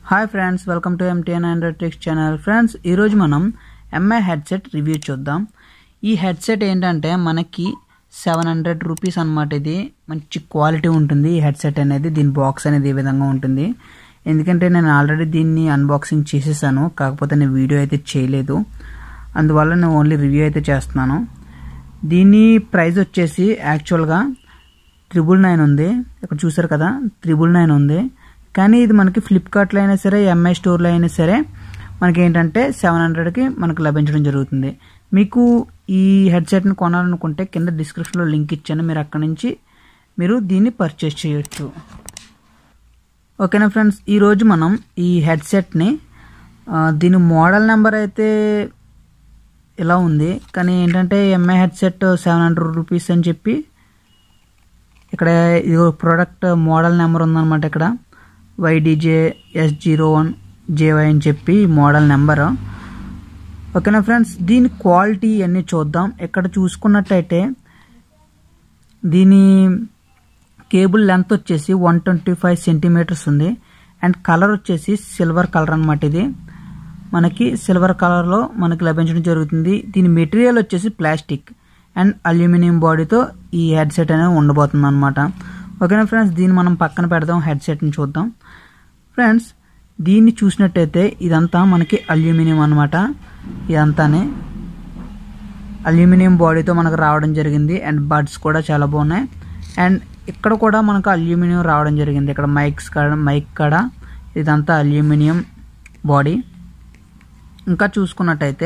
hi friends welcome to MTN android tricks channel friends ఈరోజు మనం MI headset review చూద్దాం ఈ హెడ్సెట్ ఏంటంటే మనకి సెవెన్ హండ్రెడ్ రూపీస్ అనమాట ఇది మంచి క్వాలిటీ ఉంటుంది ఈ హెడ్సెట్ అనేది దీని బాక్స్ అనేది ఈ విధంగా ఉంటుంది ఎందుకంటే నేను ఆల్రెడీ దీన్ని అన్బాక్సింగ్ చేసేసాను కాకపోతే నేను వీడియో అయితే చేయలేదు అందువల్ల నేను ఓన్లీ రివ్యూ అయితే చేస్తున్నాను దీని ప్రైస్ వచ్చేసి యాక్చువల్గా త్రిబుల్ నైన్ ఉంది ఇక్కడ చూసారు కదా త్రిబుల్ నైన్ ఉంది కానీ ఇది మనకి ఫ్లిప్కార్ట్లో అయినా సరే ఎంఐ స్టోర్లో అయినా సరే మనకి ఏంటంటే సెవెన్ హండ్రెడ్కి మనకు లభించడం జరుగుతుంది మీకు ఈ హెడ్సెట్ని కొనాలనుకుంటే కింద డిస్క్రిప్షన్లో లింక్ ఇచ్చాను మీరు అక్కడ నుంచి మీరు దీన్ని పర్చేస్ చేయొచ్చు ఓకేనా ఫ్రెండ్స్ ఈరోజు మనం ఈ హెడ్సెట్ని దీని మోడల్ నెంబర్ అయితే ఇలా ఉంది కానీ ఏంటంటే MI headset seven hundred rupees అని చెప్పి ఇక్కడ ఇది ప్రోడక్ట్ మోడల్ నెంబర్ ఉందన్నమాట ఇక్కడ YDJ S zero one JY అని చెప్పి మోడల్ నెంబర్ ఓకేనా ఫ్రెండ్స్ దీని క్వాలిటీ అన్నీ చూద్దాం ఇక్కడ చూసుకున్నట్టయితే దీని కేబుల్ లెంత్ వచ్చేసి one twenty five centimetres and అండ్ కలర్ వచ్చేసి సిల్వర్ కలర్ అనమాట ఇది మనకి సిల్వర్ కలర్లో మనకి లభించడం జరుగుతుంది దీని మెటీరియల్ వచ్చేసి ప్లాస్టిక్ అండ్ అల్యూమినియం బాడీతో ఈ హెడ్సెట్ అనేది ఉండబోతుంది అనమాట ఓకేనా ఫ్రెండ్స్ దీన్ని మనం పక్కన పెడదాం హెడ్సెట్ని చూద్దాం ఫ్రెండ్స్ దీన్ని చూసినట్టయితే ఇదంతా మనకి అల్యూమినియం అనమాట ఇదంతానే అల్యూమినియం బాడీతో మనకు రావడం జరిగింది అండ్ బడ్స్ కూడా చాలా బాగున్నాయి అండ్ ఇక్కడ కూడా మనకు అల్యూమినియం రావడం జరిగింది ఇక్కడ మైక్స్ కాడ మైక్ కాడ ఇదంతా అల్యూమినియం బాడీ ఇంకా చూసుకున్నట్టయితే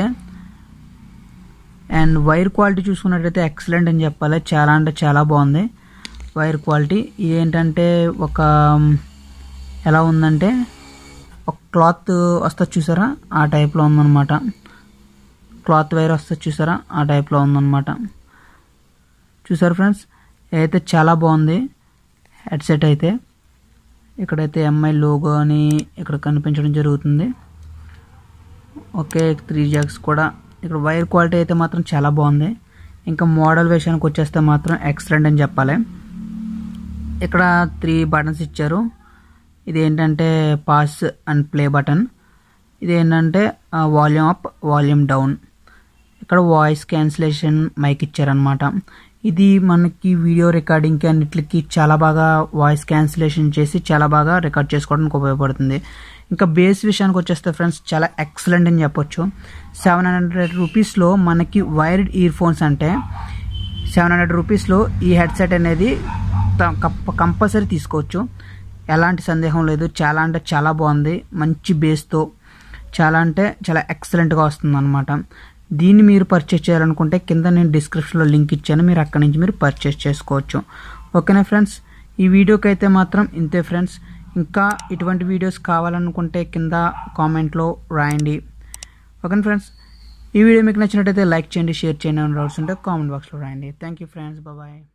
అండ్ వైర్ క్వాలిటీ చూసుకున్నట్టయితే ఎక్సలెంట్ అని చెప్పాలి చాలా అంటే చాలా బాగుంది వైర్ క్వాలిటీ ఇదేంటంటే ఒక ఎలా ఉందంటే ఒక క్లాత్ వస్తుంది చూసారా ఆ టైప్లో ఉందన్నమాట క్లాత్ వైర్ వస్తుంది చూసారా ఆ టైప్లో ఉందన్నమాట చూసారు ఫ్రెండ్స్ అయితే చాలా బాగుంది హెడ్సెట్ అయితే ఇక్కడైతే ఎంఐ లోగో అని ఇక్కడ కనిపించడం జరుగుతుంది ఓకే త్రీ జాక్స్ కూడా ఇక్కడ వైర్ క్వాలిటీ అయితే మాత్రం చాలా బాగుంది ఇంకా మోడల్ విషయానికి వచ్చేస్తే మాత్రం ఎక్సలెంట్ అని చెప్పాలి ఇక్కడ త్రీ బటన్స్ ఇచ్చారు ఇది ఏంటంటే పాస్ అండ్ ప్లే బటన్ ఇది ఏంటంటే వాల్యూమ్ అప్ వాల్యూమ్ డౌన్ ఇక్కడ వాయిస్ క్యాన్సిలేషన్ మైక్ ఇచ్చారనమాట ఇది మనకి వీడియో రికార్డింగ్కి అన్నిటికి చాలా బాగా వాయిస్ క్యాన్సిలేషన్ చేసి చాలా బాగా రికార్డ్ చేసుకోవడానికి ఉపయోగపడుతుంది ఇంకా బేస్ విషయానికి వచ్చేస్తే ఫ్రెండ్స్ చాలా ఎక్సలెంట్ అని చెప్పొచ్చు సెవెన్ హండ్రెడ్ రూపీస్లో మనకి వైర్డ్ ఇయర్ ఫోన్స్ అంటే సెవెన్ హండ్రెడ్ రూపీస్లో ఈ హెడ్సెట్ అనేది కంపల్సరీ తీసుకోవచ్చు ఎలాంటి సందేహం లేదు చాలా అంటే చాలా బాగుంది మంచి బేస్తో చాలా అంటే చాలా ఎక్సలెంట్గా వస్తుంది అనమాట దీన్ని మీరు పర్చేస్ చేయాలనుకుంటే కింద నేను డిస్క్రిప్షన్లో లింక్ ఇచ్చాను మీరు అక్కడి నుంచి మీరు పర్చేస్ చేసుకోవచ్చు ఓకేనా ఫ్రెండ్స్ ఈ వీడియోకి అయితే మాత్రం ఇంతే ఫ్రెండ్స్ ఇంకా ఇటువంటి వీడియోస్ కావాలనుకుంటే కింద కామెంట్లో రాయండి ఓకే ఫ్రెండ్స్ ఈ వీడియో మీకు నచ్చినట్టయితే లైక్ చేయండి షేర్ చేయండి డౌట్స్ ఉంటే కామెంట్ బాక్స్లో రాయండి థ్యాంక్ యూ ఫ్రెండ్స్ బాయ్